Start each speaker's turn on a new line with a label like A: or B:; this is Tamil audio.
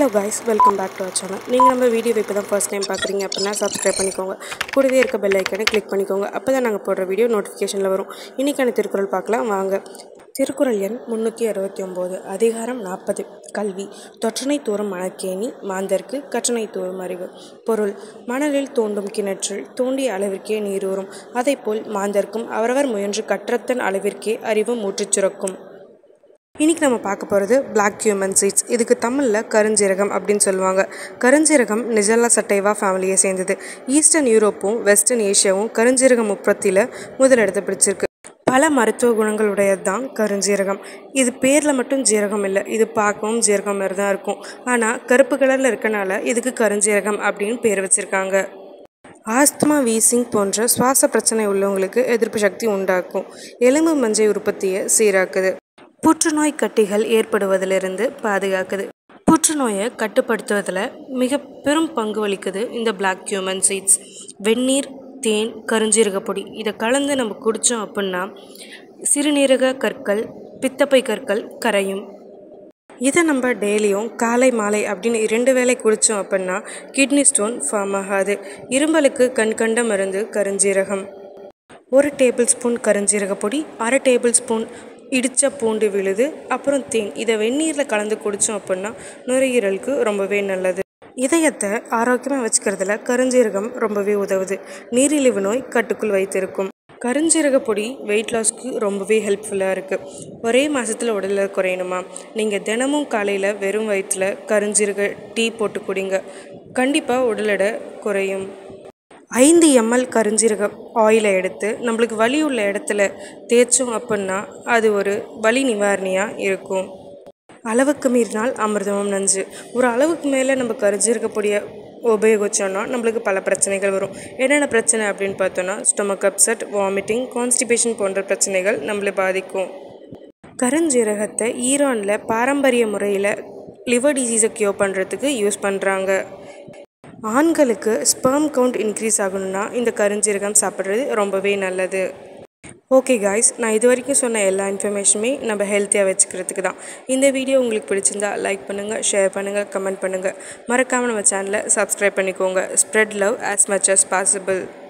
A: hello guys welcome back to our channel நீங்கள் நம்ம வீடியோ இப்போ தான் ஃபர்ஸ்ட் டைம் பார்க்குறீங்க அப்படின்னா சப்ஸ்கிரைப் பண்ணிக்கோங்க கூடவே இருக்க பெல் ஐக்கனை கிளிக் பண்ணிக்கோங்க அப்போ தான் நாங்கள் போடுற வீடியோ நோட்டிஃபிகேஷனில் வரும் இன்றைக்கான திருக்குறள் பார்க்கலாம் வாங்க திருக்குறள் எண் முந்நூற்றி அறுபத்தி ஒம்பது அதிகாரம் நாற்பது கல்வி தொற்றனை தூறும் மணக்கேணி மாந்தர்க்கு கற்றனை தூறும் அறிவு பொருள் மணலில் தோண்டும் கிணற்றில் தோண்டிய அளவிற்கே நீரூறும் அதைப்போல் மாந்தர்க்கும் அவரவர் முயன்று கற்றத்தன் அளவிற்கே அறிவு மூற்றுச் சுரக்கும் இன்றைக்கி நம்ம பார்க்க போகிறது பிளாக் ஹியூமன் சீட்ஸ் இதுக்கு தமிழில் கருஞ்சீரகம் அப்படின்னு சொல்லுவாங்க கருஞ்சீரகம் நிஜல்லா சட்டைவா ஃபேமிலியை சேர்ந்தது ஈஸ்டர்ன் யூரோப்பும் வெஸ்டர்ன் ஏஷியாவும் கருஞ்சீரகம் உற்பத்தியில் முதலிடத்தை பிடிச்சிருக்கு பல மருத்துவ குணங்கள் உடையது தான் கருஞ்சீரகம் இது பேரில் மட்டும் ஜீரகம் இல்லை இது பார்க்கவும் ஜீரகம் மாதிரி தான் இருக்கும் ஆனால் கருப்பு கலரில் இருக்கனால இதுக்கு கருஞ்சீரகம் அப்படின்னு பேர் வச்சுருக்காங்க ஆஸ்துமா வீசிங் போன்ற சுவாச பிரச்சனை உள்ளவங்களுக்கு எதிர்ப்பு சக்தி உண்டாக்கும் எலும்பு மஞ்சை உற்பத்தியை சீராக்குது புற்றுநோய் கட்டிகள் ஏற்படுவதிலிருந்து பாதுகாக்குது புற்றுநோயை கட்டுப்படுத்துவதில் மிக பெரும் பங்கு வகிக்குது இந்த பிளாக் ஹியூமன் சீட்ஸ் வெந்நீர் தேன் கருஞ்சீரக பொடி இதை கலந்து நம்ம குடித்தோம் அப்படின்னா சிறுநீரக கற்கள் பித்தப்பை கற்கள் கரையும் இதை நம்ம டெய்லியும் காலை மாலை அப்படின்னு இரண்டு வேளை குடித்தோம் அப்படின்னா கிட்னி ஸ்டோன் ஃபார்ம் ஆகாது இரும்பலுக்கு கண் கண்ட மருந்து கருஞ்சீரகம் ஒரு டேபிள் ஸ்பூன் கருஞ்சீரக பொடி அரை டேபிள் ஸ்பூன் இடித்த பூண்டு விழுது அப்புறம் தேன் இதை வெந்நீரில் கலந்து குடித்தோம் அப்படின்னா நுரையீரலுக்கு ரொம்பவே நல்லது இதயத்தை ஆரோக்கியமாக வச்சுக்கிறதுல கருஞ்சீரகம் ரொம்பவே உதவுது நீரிழிவு நோய் கட்டுக்குள் வைத்திருக்கும் கருஞ்சீரக பொடி வெயிட் லாஸ்க்கு ரொம்பவே ஹெல்ப்ஃபுல்லாக இருக்குது ஒரே மாதத்தில் உடலில் குறையணுமா நீங்கள் தினமும் காலையில் வெறும் வயிற்றில் கருஞ்சீரக டீ போட்டு குடிங்க கண்டிப்பாக உடல் எடை குறையும் ஐந்து எம்எல் கருஞ்சீரக ஆயிலை எடுத்து நம்மளுக்கு வலி உள்ள இடத்துல தேய்ச்சோம் அப்படின்னா அது ஒரு வலி நிவாரணியாக இருக்கும் அளவுக்கு மீறினால் அமிர்தமும் நஞ்சு ஒரு அளவுக்கு மேலே நம்ம கருஞ்சீரக பொடியை உபயோகித்தோன்னா நம்மளுக்கு பல பிரச்சனைகள் வரும் என்னென்ன பிரச்சனை அப்படின்னு பார்த்தோன்னா ஸ்டொமக் அப்செட் வாமிட்டிங் கான்ஸ்டிபேஷன் போன்ற பிரச்சனைகள் நம்மளை பாதிக்கும் கருஞ்சீரகத்தை ஈரானில் பாரம்பரிய முறையில் லிவர் டிசீஸை க்யூர் பண்ணுறதுக்கு யூஸ் பண்ணுறாங்க ஆண்களுக்கு ஸ்பெர்ம் கவுண்ட் இன்க்ரீஸ் ஆகணும்னா இந்த கருஞ்சீரகம் சாப்பிட்றது ரொம்பவே நல்லது ஓகே காய்ஸ் நான் இது வரைக்கும் சொன்ன எல்லா இன்ஃபர்மேஷனுமே நம்ம ஹெல்த்தியாக வச்சுக்கிறதுக்கு தான் இந்த வீடியோ உங்களுக்கு பிடிச்சிருந்தா லைக் பண்ணுங்கள் ஷேர் பண்ணுங்கள் கமெண்ட் பண்ணுங்கள் மறக்காமல் நம்ம சேனலை சப்ஸ்கிரைப் பண்ணிக்கோங்க spread love as much as possible